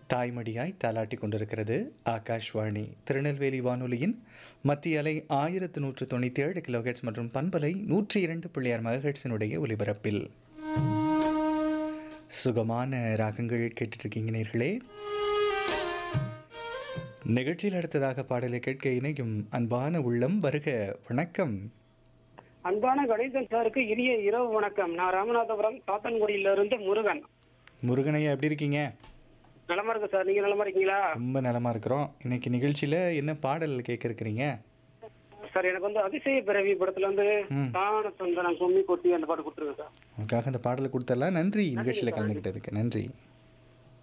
தாய்மடியாய் தாலாட்டி கொண்டிருக்கிறது ஆகாஷ்வாணி திருநெல்வேலி வானொலியின் மத்திய அலை ஆயிரத்து நூற்று தொண்ணூற்றி ஏழு கிலோஹெட்ஸ் மற்றும் பண்பலை நூற்றி இரண்டு பிள்ளையார் மகஹெட்ஸினுடைய ஒலிபரப்பில் சுகமான ராகங்கள் கேட்டுட்ருக்கீங்க நேர்களே நிகழ்ச்சியில் அடுத்ததாக பாடலை கேட்க இணையும் அன்பான உள்ளம் வருக வணக்கம் அன்பான கணேசன் சாருக்கு இனிய இரவு வணக்கம் நான் ராமநாதபுரம் சாத்தன்குடியில இருந்து முருகன் முருகனையா எப்படி இருக்கீங்க நலமா இருக்கு சார் நீங்க நலமா இருக்கீங்களா ரொம்ப நலமா இருக்கிறோம் இன்னைக்கு நிகழ்ச்சியில் என்ன பாடல் கேட்க இருக்கிறீங்க சார் எனக்கு வந்து அதிசய பிறவி படத்துல வந்து ம். தான சொந்தனம் கும்மி கொட்டி அந்த பாட்டு கொடுத்துருங்க சார் உங்களுக்காக அந்த பாடலை கொடுத்தரலாம் நன்றி நிகழ்ச்சியில் கலந்துக்கிட்டதுக்கு நன்றி